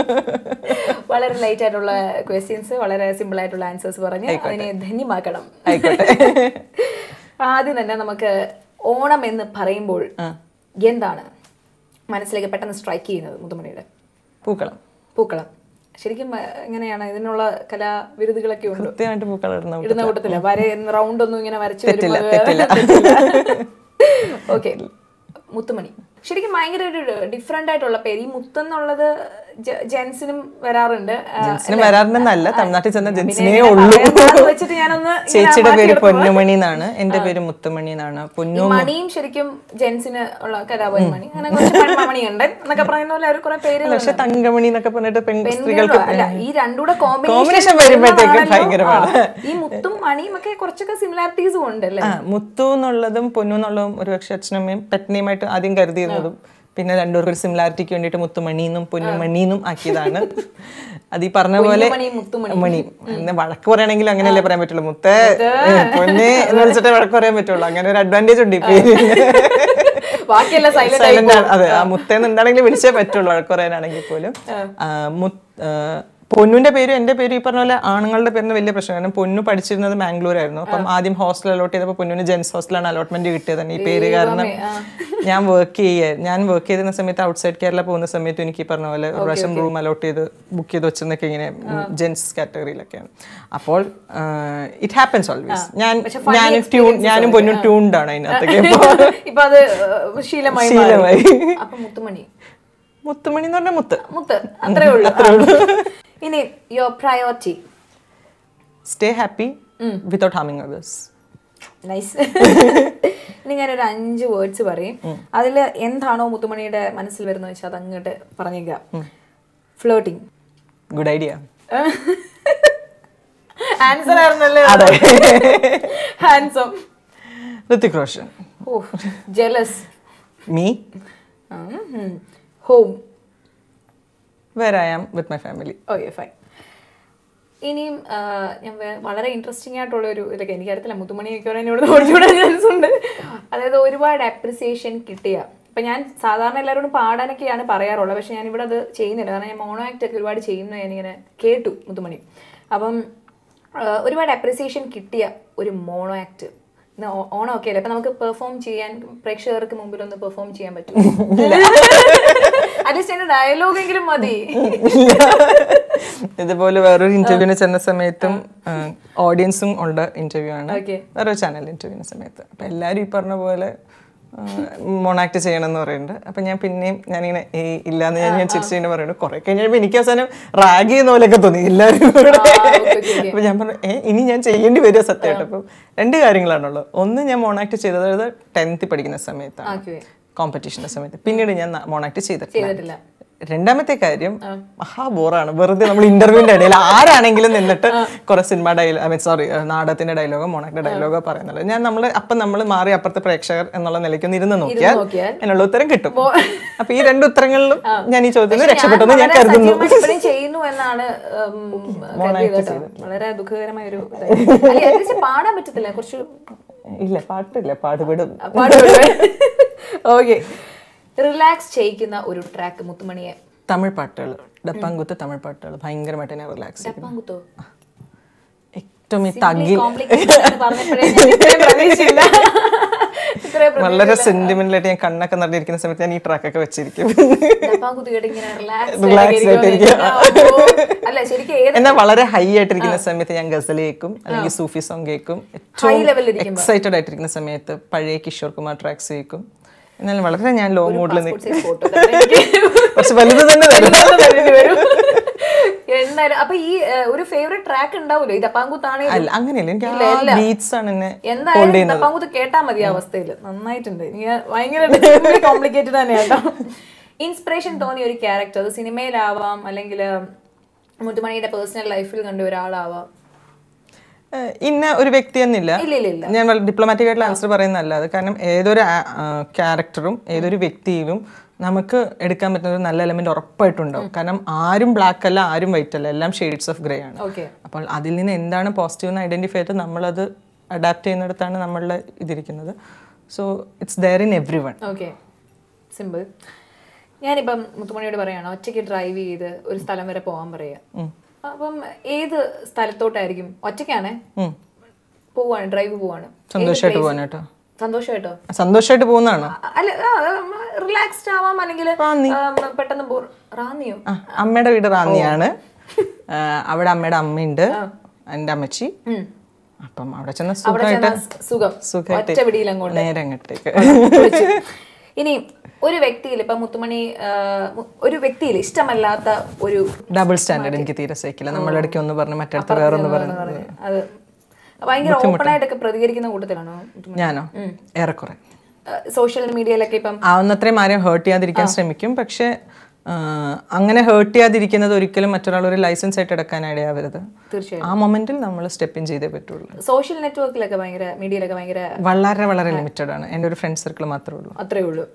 വളരെ ലൈറ്റ് ആയിട്ടുള്ള ക്വസ്റ്റ്യൻസ് വളരെ സിമ്പിൾ ആയിട്ടുള്ള ആൻസേഴ്സ് പറഞ്ഞ് അതിനെ ധന്യമാക്കണം ആയിക്കോട്ടെ ആദ്യം തന്നെ നമുക്ക് ഓണം എന്ന് പറയുമ്പോൾ എന്താണ് മനസ്സിലേക്ക് പെട്ടെന്ന് സ്ട്രൈക്ക് ചെയ്യുന്നത് മുതുമണിയുടെ പൂക്കളം പൂക്കളം ശരിക്കും ആ, എങ്ങനെയാണ് ഇതിനുള്ള കലാവിരുതുകളൊക്കെ ഉണ്ട് കൃത്യമായിട്ട് പൂക്കളം ഇടുന്ന ഇടുന്ന കൂട്ടത്തില്ല വര റൗണ്ട് ഒന്നും ഇങ്ങനെ വരച്ചു തെറ്റില്ല, ഓക്കെ മുത്തുമണി ശരിക്കും ഭയങ്കര ഒരു ഡിഫറെന്റ് ആയിട്ടുള്ള പേര് ഈ മുത്തെന്നുള്ളത് ജ- ജെൻസിനും വരാറുണ്ട് ആ, ജെൻസിന് വരാറുണ്ടെന്നല്ല തമിഴ്നാട്ടിൽ ചെന്ന പിന്നെ ജെൻസിനേ ഇങ്ങനെ ഉള്ളൂ പറയാൻ വെച്ചിട്ട് ഞാനൊന്ന് ഇങ്ങനെ ചേച്ചിയുടെ പേര് മാറ്റിയെടുത്തത്. പൊന്നുമണി എന്നാണ് എന്റെ പേര് മുത്തുമണി എന്നാണ് പൊന്നു ഈ മണിയും ശരിക്കും ജെൻസിന് ഉള്ള കലാപൻ മണി അങ്ങനെ കുറച്ച് മണി ഉണ്ട് എന്നൊക്കെ പറയുന്ന പോലെ അവർ കുറെ പേര് പക്ഷെ തങ്കമണി എന്നൊക്കെ പറഞ്ഞിട്ട് പെൺ സ്ത്രീകൾക്ക് അല്ല ഈ രണ്ടുകൂടെ Combination കോമ്പിനേഷൻ വരുമ്പോഴത്തേക്കും ഭയങ്കരമാണ്. ഈ മുത്തും മണിയും ഒക്കെ കുറച്ചൊക്കെ സിമിലാരിറ്റീസും ഉണ്ട് അല്ലേ ആ മുത്തു എന്നുള്ളതും പൊന്നു എന്നുള്ളതും ഒരുപക്ഷെ അച്ഛനമ്മയും പെറ്റ്നിയുമായിട്ട് ആദ്യം കരുതിയിരുന്നതും പിന്നെ രണ്ടുപേർക്കും ഒരു സിമിലാരിറ്റിക്ക് വേണ്ടിയിട്ട് മുത്തുമണിന്നും പൊന്നുമണിന്നും ആക്കിയതാണ് അത് ഈ പറഞ്ഞ പോലെ പൊന്നുമണി, മുത്തുമണി. മണി എന്നെ വഴക്ക് പറയുകയാണെങ്കിൽ അങ്ങനെയല്ലേ പറയാൻ പറ്റുള്ളൂ മുത്തേ പൊന്നെ എന്ന് വിളിച്ചിട്ടേ വഴക്ക് പറയാൻ പറ്റുള്ളൂ അങ്ങനെ ഒരു അഡ്വാൻറ്റേജ് ഉണ്ട് ഈ പേര് ബാക്കിയെല്ലാം സൈലന്റ് സൈലന്റ് ആണ് അതെ ആ മുത്തേന്ന് എന്താണെങ്കിലും വിളിച്ചേ പറ്റുള്ളൂ വഴക്ക് പറയാനാണെങ്കിൽ പോലും ആ, മുത്ത്- ആ, പൊന്നുന്റെ പേരും എന്റെ പേരും ഈ പറഞ്ഞ പോലെ ആണുങ്ങളുടെ പേരിന് വലിയ പ്രശ്നം കാരണം പൊന്നു പഠിച്ചിരുന്നത് ബാംഗ്ലൂർ ആയിരുന്നു അപ്പം ആദ്യം ഹോസ്റ്റൽ അലോട്ട് ചെയ്തപ്പോൾ പൊന്നിന് ജെൻസ് ഹോസ്റ്റലാണ് അലോട്ട്മെന്റ് കിട്ടിയത് തന്നെ ഈ പേര് കാരണം ഞാൻ വർക്ക് ചെയ്യ ഞാൻ വർക്ക് ചെയ്തിരുന്ന സമയത്ത് ഔട്ട്സൈഡ് കേരള പോകുന്ന സമയത്ത് എനിക്ക് ഈ പറഞ്ഞ പോലെ ഒരു പ്രാവശ്യം റൂം അലോട്ട് ചെയ്ത് ബുക്ക് ചെയ്ത് വെച്ചെന്നൊക്കെ ഇങ്ങനെ ജെൻസ് കാറ്റഗറിയിലൊക്കെയാണ് അപ്പോൾ ഇറ്റ് ഹാപ്പൻസ് ഓൾവേസ് ഞാൻ ഞാൻ ട്യൂൺ ഞാനും പൊന്നും ട്യൂൺഡ് ആണ് അതിനകത്തൊക്കെ അപ്പോൾ ഇപ്പൊ അത് ഏഹ്, ശീലമായി മാറി. ശീലമായി. അപ്പൊ മുത്തുമണി മുത്തുമണി എന്ന് പറഞ്ഞ മുത്ത് മുത്ത് അത്രേ ഉള്ളൂ ഇനി your priority stay happy without ഹാമിങ് അതേഴ്സ് നൈസ് ഇനി ഞാനൊരു അഞ്ച് വേർഡ്സ് പറയും അതിൽ എന്താണോ മുത്തുമണിയുടെ മനസ്സിൽ വരുന്നത് വെച്ചാൽ അത് അങ്ങോട്ട് പറഞ്ഞേക്കാം ഫ്ലോട്ടിങ് ഗുഡ് ഐഡിയ ആൻസർ ആയിരുന്നല്ലേ handsome Hrithik Roshan oh jealous me home where I am with my family okay fine ഇനിയും ആ, ഞാൻ വേ- വളരെ ഇൻട്രസ്റ്റിംഗ് ആയിട്ടുള്ള ഒരു ഇതൊക്കെ എനിക്കറിയത്തില്ല മുത്തുമണിയൊക്കെ എന്നോട് ഓടിച്ചുകൂടാൻ ചാൻസ് ഉണ്ട് അതായത് ഒരുപാട് അപ്രിസിയേഷൻ കിട്ടിയ ഇപ്പം ഞാൻ സാധാരണ എല്ലാവരോടും പാടാനൊക്കെയാണ് പറയാറുള്ളത് പക്ഷെ ഞാൻ ഇവിടെ അത് ചെയ്യുന്നില്ല കാരണം ഞാൻ മോണോ ആക്ട് ഒക്കെ ഒരുപാട് ചെയ്യുന്നു ഞാനിങ്ങനെ കേട്ടു മുത്തുമണി അപ്പം ആ, ഒരുപാട് അപ്രിസിയേഷൻ കിട്ടിയ ഒരു മോണോ ആക്ട് ഇന്ന് ഓ- ഓണം ഒക്കെ അല്ലേ അപ്പൊ നമുക്ക് പെർഫോം ചെയ്യാൻ പ്രേക്ഷകർക്ക് മുമ്പിൽ ഒന്ന് പെർഫോം ചെയ്യാൻ പറ്റും അറ്റ്ലീസ്റ്റ് എന്റെ ഡയലോഗെങ്കിലും മതി ഇതുപോലെ വേറൊരു ഇന്റർവ്യൂവിന് ചെന്ന സമയത്തും ഓഡിയൻസും ഉള്ള ഇന്റർവ്യൂ ആണ് Okay. വേറൊരു ചാനൽ ഇന്റർവ്യൂവിന് സമയത്ത് അപ്പൊ എല്ലാരും ഈ പറഞ്ഞ പോലെ മൊണാക്ട് ചെയ്യണം എന്ന് പറയുന്നുണ്ട് അപ്പൊ ഞാൻ പിന്നെയും ഞാനിങ്ങനെ ഏ ഇല്ലാന്ന് ഞാൻ ഞാൻ ചിരിച്ചു ഇങ്ങനെ പറയുന്നു കുറെ കഴിഞ്ഞപ്പോൾ എനിക്ക് അവസാനം റാഗ് ചെയ്യുന്ന പോലെയൊക്കെ തോന്നി എല്ലാവരും കൂടെ okay, okay. അപ്പൊ ഞാൻ പറഞ്ഞു ഏ ഇനി ഞാൻ ചെയ്യേണ്ടി വരും സത്യമായിട്ട് അപ്പം രണ്ട് കാര്യങ്ങളാണുള്ളത് ഒന്ന് ഞാൻ മോണാക്ട് ചെയ്തത് അതായത് ടെൻത്തിൽ പഠിക്കുന്ന സമയത്താണ് ഓക്കെ കോമ്പറ്റീഷന്റെ സമയത്ത് പിന്നീട് ഞാൻ മോണാക്ട് ചെയ്തിട്ടില്ല ചെയ്തിട്ടില്ല രണ്ടാമത്തെ കാര്യം മഹാ ബോറാണ് വെറുതെ നമ്മൾ ഇന്റർവ്യൂവിന്റെ ഇടയിൽ ആരാണെങ്കിലും നിന്നിട്ട് കുറെ cinema dialogue I mean sorry നാടകത്തിന്റെ ഡയലോഗോ മോണാക്ടെ ഡയലോഗോ പറയുന്നുള്ളത് ഞാൻ നമ്മൾ അപ്പം നമ്മൾ മാറി അപ്പുറത്തെ പ്രേക്ഷകർ എന്നുള്ള നിലയ്ക്ക് ഒന്ന് ഇരുന്ന് നോക്കിയാൽ നോക്കിയാൽ. എന്നുള്ള ഉത്തരം കിട്ടും അപ്പൊ ഈ രണ്ട് ഉത്തരങ്ങളിലും ഞാൻ ഈ ചോദ്യത്തിന് രക്ഷപ്പെട്ടെന്ന് ഞാൻ വളരെ കരുതുന്നു സജീവമായി ഇപ്പഴും ചെയ്യുന്നു എന്നാണ് ഉം, കരുതിയത് കേട്ടോ. വളരെ ദുഃഖകരമായ ഒരു ഇതായിരുന്നു. അല്ല, at least പാടാൻ പറ്റത്തില്ല കുറച്ച് ഇല്ല പാട്ടില്ല പാടുപെടും ഓക്കെ റിലാക്സ് ചെയ്യിക്കുന്ന ഒരു ട്രാക്ക് മുത്തുമണിയെ തമിഴ് പാട്ടുകൾ ഡപ്പാങ്കുത്ത് തമിഴ് പാട്ടുകൾ ഭയങ്കരമായിട്ട് എന്നെ റിലാക്സ് ചെയ്യും ഡപ്പാങ്കുത്തോ ഏറ്റവും ഈ തകിൽ കോംപ്ലിക്കേറ്റഡ് എന്ന് പറഞ്ഞപ്പോഴേ ഞാൻ ഇത്രയും പ്രതീക്ഷയില്ല ഇത്രയും പ്രതീക്ഷ- വളരെ സെന്റിമെന്റൽ ആയിട്ട് ഞാൻ കണ്ണൊക്കെ നിറഞ്ഞിരിക്കുന്ന സമയത്ത് ഞാൻ ഈ ട്രാക്കൊക്കെ വെച്ചിരിക്കും ഡപ്പാങ്കുത്ത് കേട്ട് ഇങ്ങനെ റിലാക്സ് Relaxed ആയിട്ടിരിക്കുക. അല്ല ശരിക്കും ഏത് എന്നാൽ വളരെ ഹൈ ആയിട്ടിരിക്കുന്ന സമയത്ത് ഞാൻ ഗസൽ കേൾക്കും അല്ലെങ്കിൽ സൂഫി സോങ് കേൾക്കും High level ൽ ഇരിക്കുമ്പോ. എക്സൈറ്റഡ് ആയിട്ടിരിക്കുന്ന സമയത്ത് പഴയ കിഷോർ കുമാർ ട്രാക്സ് കേൾക്കും എന്നാൽ വളരെ ഞാൻ ലോ മൂഡിൽ passport size photo തന്നെ എനിക്ക് കുറച്ച് വലുത് തന്നെ തരും തരേണ്ടി വരും. എന്തായാലും അപ്പൊ ഈ ഏഹ്, ഒരു ഫേവറേറ്റ് ട്രാക്ക് ഉണ്ടാവുമല്ലോ ഈ ദപ്പാങ്കുത്താണെങ്കിൽ അല്ല അങ്ങനെയല്ല എനിക്ക് ഇല്ല, ആ ഇല്ല. ബീറ്റ്സ് ആണ് എന്നെ എന്തായാലും ദപ്പാങ്കുത്ത് കേട്ടാ മതി ആ അവസ്ഥയില് നന്നായിട്ടുണ്ട് എനിക്ക് ഭയങ്കര കോംപ്ലിക്കേറ്റഡ് തന്നെയാട്ടോ ഇൻസ്പിറേഷൻ തോന്നിയ ഒരു ക്യാരക്ടർ അത് സിനിമയിലാവാം അല്ലെങ്കിൽ മുത്തുമണിയുടെ പേഴ്സണൽ ലൈഫിൽ കണ്ട ഒരാളാവാം ഏഹ് ഇന്ന ഒരു വ്യക്തി എന്നില്ല ഇല്ല ഇല്ല ഇല്ല ഞാൻ ഡിപ്ലോമാറ്റിക് ആയിട്ടുള്ള ആൻസർ പറയുന്നതല്ല അത് കാരണം ഏതൊരു ക്യാരക്ടറും ഏതൊരു വ്യക്തിയിലും നമുക്ക് എടുക്കാൻ പറ്റുന്ന ഒരു നല്ല എലമെന്റ് ഉറപ്പായിട്ടുണ്ടാവും കാരണം ആരും ബ്ലാക്ക് അല്ല ആരും വൈറ്റ് അല്ല എല്ലാം ഷെയ്ഡ്സ് ഓഫ് ഗ്രേ ആണ് ഓക്കെ അപ്പോൾ അതിൽ നിന്ന് എന്താണ് പോസിറ്റീവ് എന്ന് ഐഡന്റിഫൈ ചെയ്ത് നമ്മളത് അഡാപ്റ്റ് ചെയ്യുന്നിടത്താണ് നമ്മളുടെ ഇതിരിക്കുന്നത് so it's there in every one okay simple ഞാനിപ്പം മുത്തുമണിയോട് പറയാണ് ഒറ്റയ്ക്ക് ഡ്രൈവ് ചെയ്ത് ഒരു സ്ഥലം വരെ പോകാൻ പറയാ അപ്പം ഏത് സ്ഥലത്തോട്ടായിരിക്കും ഒറ്റയ്ക്കാണേ പോവാണ് ഡ്രൈവ് പോവാണ് സന്തോഷമായിട്ട് പോകാൻ കേട്ടോ സന്തോഷമായിട്ടോ സന്തോഷമായിട്ട് പോകുന്നതാണോ അല്ല റിലാക്സ്ഡ് ആവാം അല്ലെങ്കിൽ പെട്ടെന്ന് ബോർ റാന്നിയോ ആ, അമ്മയുടെ വീട് റാന്നിയാണ് ആ, അവിടെ അമ്മയുടെ അമ്മയുണ്ട് എൻ്റെ അമ്മച്ചി ഉം. അപ്പം അവിടെ ചെന്ന അവിടെ സുഖമായിട്ട് ചെന്നാ സുഖം സുഖമായിട്ട് ഒറ്റ പിടിയിൽ അങ്ങോട്ട് നേരെ അങ്ങോട്ടേക്ക് വിളിച്ചു. ഇനി ഒരു വ്യക്തിയിൽ ഇപ്പൊ മുത്തുമണി ആ, മു- ഒരു വ്യക്തിയിൽ ഇഷ്ടമല്ലാത്ത ഒരു ഡബിൾ സ്റ്റാൻഡേർഡ് എനിക്ക് തീരെ സഹിക്കില്ല നമ്മുടെ ഇടയ്ക്ക് ഒന്ന് പറഞ്ഞ് മറ്റടുത്ത് വേറൊന്ന് പറഞ്ഞു പറഞ്ഞ് അത് ഭയങ്കര ഓപ്പൺ ആയിട്ടൊക്കെ പ്രതികരിക്കുന്ന കൂട്ടത്തിലാണോ മുത്തുമണി ഞാനോ ഏറെക്കുറെ സോഷ്യൽ മീഡിയയിലൊക്കെ ഇപ്പം ആവുന്നത്രയും ആരെയും ഹേർട്ട് ചെയ്യാതിരിക്കാൻ ശ്രമിക്കും പക്ഷെ ആ, അങ്ങനെ ഹേർട്ട് ചെയ്യാതിരിക്കുന്നത് ഒരിക്കലും മറ്റൊരാൾ ഒരു ലൈസൻസ് ആയിട്ട് എടുക്കാൻ ഇടയാവരുത് തീർച്ചയായും ആ മൊമെന്റിൽ നമ്മൾ സ്റ്റെപ്പ് ഇൻ ചെയ്തേ പറ്റുള്ളൂ സോഷ്യൽ നെറ്റ്വർക്കിലൊക്കെ ഭയങ്കര മീഡിയയിലൊക്കെ ഭയങ്കര വളരെ വളരെ ലിമിറ്റഡ് ആണ് എൻ്റെ ഒരു ഫ്രണ്ട് സർക്കിൾ മാത്രമേ ഉള്ളൂ അത്രേ ഉള്ളൂ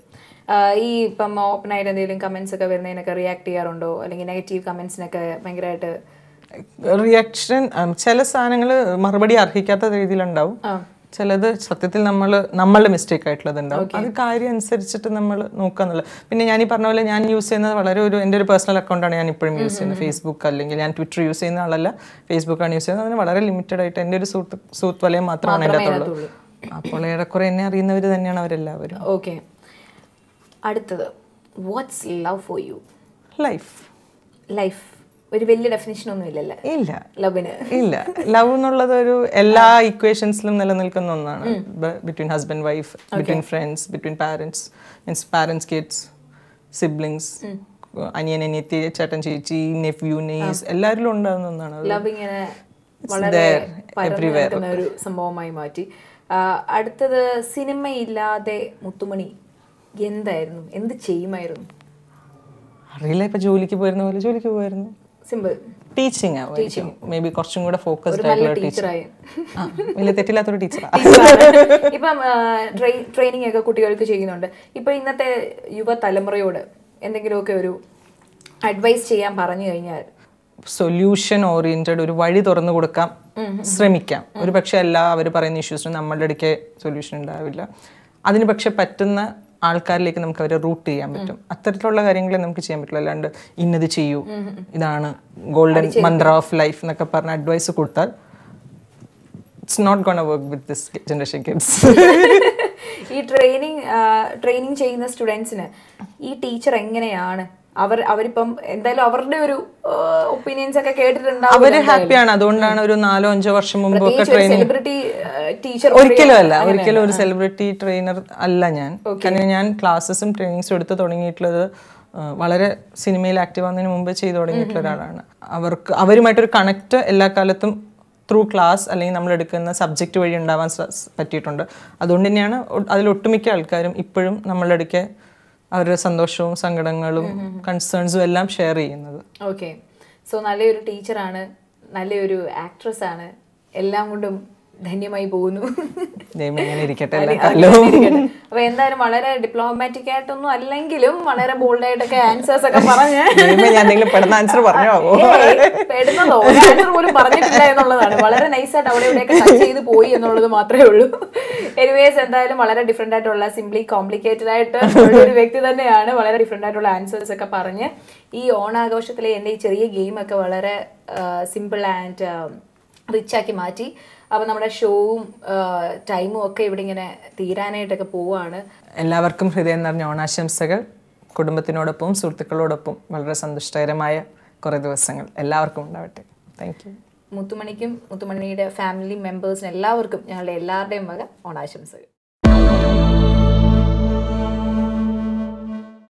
ഈ ഇപ്പം ഓപ്പൺ ആയിട്ട് എന്തെങ്കിലും കമന്റ്സ് ഒക്കെ വരുന്നതിനൊക്കെ റിയാക്ട് ചെയ്യാറുണ്ടോ അല്ലെങ്കിൽ നെഗറ്റീവ് കമന്റ്സിനൊക്കെ ഭയങ്കരമായിട്ട് റിയാക്ഷൻ ചില സാധനങ്ങൾ മറുപടി അർഹിക്കാത്ത രീതിയിലുണ്ടാവും ചിലത് സത്യത്തിൽ നമ്മൾ നമ്മളുടെ മിസ്റ്റേക്ക് ആയിട്ടുള്ളത് ഉണ്ടാവും അത് കാര്യം അനുസരിച്ചിട്ട് നമ്മൾ നോക്കാന്നുള്ളത് പിന്നെ ഞാൻ ഈ പറഞ്ഞ പോലെ ഞാൻ യൂസ് ചെയ്യുന്നത് വളരെ ഒരു എൻ്റെ ഒരു പേഴ്സണൽ അക്കൗണ്ടാണ് ഞാൻ ഇപ്പോഴും യൂസ് ചെയ്യുന്നത് ഫേസ്ബുക്ക് അല്ലെങ്കിൽ ഞാൻ ട്വിറ്റർ യൂസ് ചെയ്യുന്ന ആളല്ല ഫേസ്ബുക്കാണ് യൂസ് ചെയ്യുന്നത് അതിന് വളരെ ലിമിറ്റഡ് ആയിട്ട് എൻ്റെ ഒരു സുഹൃത്ത് സുഹൃത്ത് വലയം മാത്രമാണ് എൻ്റെ അകത്തുള്ളൂ അപ്പോൾ ഏറെക്കുറെ എന്നെ അറിയുന്നവർ തന്നെയാണ് അവരെല്ലാവരും ഓക്കെ അടുത്തത് what's love for you life life ഒരു വലിയ ഡെഫിനേഷൻ ഒന്നും ഇല്ലല്ലേ ഇല്ല ലവിന് ഇല്ല ലവ് എന്നുള്ളത് ഒരു എല്ലാ ഇക്വേഷൻസിലും നിലനിൽക്കുന്ന ഒന്നാണ് between husband wife between friends between parents means parents kids siblings അനിയൻ അനിയത്തി ചേട്ടൻ ചേച്ചി നെഫ്യൂ നെയ്സ് എല്ലാവരിലും ഉണ്ടാകുന്ന ഒന്നാണ് അത്. ലവ് ഇങ്ങനെ വളരെ പരന്നു കിടക്കുന്ന ഒരു സംഭവമായി മാറ്റി ആ, അടുത്തത് സിനിമയില്ലാതെ മുത്തുമണി എന്തായിരുന്നു എന്ത് ചെയ്യുമായിരുന്നു അറിയില്ല ഇപ്പൊ ജോലിക്ക് പോയിരുന്ന പോലെ ജോലിക്ക് പോയിരുന്നു സിമ്പിൾ ടീച്ചിങ് ആവായിരിക്കും മേ ബി കുറച്ചും കൂടെ ഫോക്കസ്ഡ് നല്ല ആയിട്ടുള്ള ടീച്ചർ ടീച്ചറായി വലിയ തെറ്റില്ലാത്തൊരു ടീച്ചറാണ് ഇപ്പം ട്രെയിനിങ് ഒക്കെ കുട്ടികൾക്ക് ചെയ്യുന്നുണ്ട് ഇപ്പൊ ഇന്നത്തെ യുവതലമുറയോട് എന്തെങ്കിലുമൊക്കെ ഒരു അഡ്വൈസ് ചെയ്യാൻ പറഞ്ഞു കഴിഞ്ഞാൽ സൊല്യൂഷൻ ഓറിയന്റഡ് ഒരു വഴി തുറന്നു കൊടുക്കാം ശ്രമിക്കാം ഒരു പക്ഷേ എല്ലാ അവർ പറയുന്ന ഇഷ്യൂസിനും നമ്മളുടെ ഇടയ്ക്ക് സൊല്യൂഷൻ ഉണ്ടാവില്ല അതിന് പക്ഷെ പറ്റുന്ന ആൾക്കാരിലേക്ക് നമുക്ക് അവരെ റൂട്ട് ചെയ്യാൻ പറ്റും അത്തരത്തിലുള്ള കാര്യങ്ങളെ നമുക്ക് ചെയ്യാൻ പറ്റില്ല അല്ലാണ്ട് ഇന്നത് ചെയ്യൂ ഇതാണ് ഗോൾഡൻ മന്ത്ര ഓഫ് ലൈഫ് എന്നൊക്കെ പറഞ്ഞ അഡ്വൈസ് കൊടുത്താൽ it's not gonna work with this generation kids ഈ ട്രെയിനിങ് ട്രെയിനിങ് ചെയ്യുന്ന സ്റ്റുഡൻസിന് ഈ ടീച്ചർ എങ്ങനെയാണ് അവർ അവരിപ്പം എന്തായാലും അവരുടെ ഒരു ഒപ്പീനിയൻസ് ഒക്കെ കേട്ടിട്ടുണ്ടാവും അവര് ഹാപ്പിയാണ് അതുകൊണ്ടാണ് ഒരു നാലോ അഞ്ചോ വർഷം മുമ്പ് ഒക്കെ സെലിബ്രിറ്റി ടീച്ചർ ഒരിക്കലും അല്ല ഒരിക്കലും ഒരു സെലിബ്രിറ്റി ട്രെയിനർ അല്ല ഞാൻ കാരണം ഞാൻ ക്ലാസ്സസും ട്രെയിനിങ്സും എടുത്ത് തുടങ്ങിയിട്ടുള്ളത് ആ, വളരെ സിനിമയിൽ ആക്റ്റീവ് ആവുന്നതിന് മുമ്പ് ചെയ്തു തുടങ്ങിയിട്ടുള്ള ഒരാളാണ് അവർക്ക് അവരുമായിട്ടൊരു കണക്ട് എല്ലാ കാലത്തും ത്രൂ ക്ലാസ് അല്ലെങ്കിൽ നമ്മൾ എടുക്കുന്ന സബ്ജക്റ്റ് വഴി ഉണ്ടാവാൻ സ- പറ്റിയിട്ടുണ്ട് അതുകൊണ്ട് തന്നെയാണ് ഒ- അതിൽ ഒട്ടുമിക്ക ആൾക്കാരും ഇപ്പോഴും നമ്മളുടെ ഇടയ്ക്ക് അവരുടെ സന്തോഷവും സങ്കടങ്ങളും കൺസേൺസും എല്ലാം ഷെയർ ചെയ്യുന്നത് ഓക്കെ സോ നല്ലൊരു ടീച്ചറാണ് നല്ലൊരു ആക്ട്രസ് ആണ് എല്ലാം കൊണ്ടും ധന്യമായി പോകുന്നു ദൈവം ഇങ്ങനെ ഇരിക്കട്ടെ എല്ലാ കാലവും ഇരിക്കട്ടെ. അപ്പൊ എന്തായാലും വളരെ ഡിപ്ലോമാറ്റിക് ആയിട്ടൊന്നും അല്ലെങ്കിലും വളരെ ബോൾഡ് ആയിട്ടൊക്കെ ആൻസേഴ്സ് ഒക്കെ പറഞ്ഞ് ദൈവമേ ഞാൻ എന്തെങ്കിലും പെടുന്ന ആൻസർ പറഞ്ഞോ ഏയ്, പെടുന്നതോ ഒരു ആൻസർ പോലും പറഞ്ഞിട്ടില്ല എന്നുള്ളതാണ് വളരെ നൈസായിട്ട് അവിടെ ഇവിടെയൊക്കെ ടച്ച് ചെയ്ത് പോയി എന്നുള്ളത് മാത്രമേ ഉള്ളൂ എനിവേസ് എന്തായാലും വളരെ ഡിഫറെന്റ് ആയിട്ടുള്ള സിംപ്ലി കോംപ്ലിക്കേറ്റഡ് ആയിട്ട് ഉള്ള ഒരു വ്യക്തി തന്നെയാണ് വളരെ ഡിഫറെന്റ് ആയിട്ടുള്ള ആൻസേഴ്സ് ഒക്കെ പറഞ്ഞ് ഈ ഓണാഘോഷത്തിലെ എൻ്റെ ഈ ചെറിയ ഗെയിം ഒക്കെ വളരെ സിമ്പിൾ ആൻഡ് റിച്ച് ആക്കി മാറ്റി അപ്പൊ നമ്മുടെ ഷോവും ടൈമും ഒക്കെ ഇവിടെ ഇങ്ങനെ തീരാനായിട്ടൊക്കെ പോവാണ് എല്ലാവർക്കും ഹൃദയം നിറഞ്ഞ ഓണാശംസകൾ കുടുംബത്തിനോടൊപ്പം സുഹൃത്തുക്കളോടൊപ്പം വളരെ സന്തുഷ്ടകരമായ കുറേ ദിവസങ്ങൾ എല്ലാവർക്കും ഉണ്ടാവട്ടെ താങ്ക് യു മുത്തുമണിക്കും മുത്തുമണിയുടെ ഫാമിലി മെമ്പേഴ്സിന് എല്ലാവർക്കും ഞങ്ങളുടെ എല്ലാവരുടെയും വക ഓണാശംസകൾ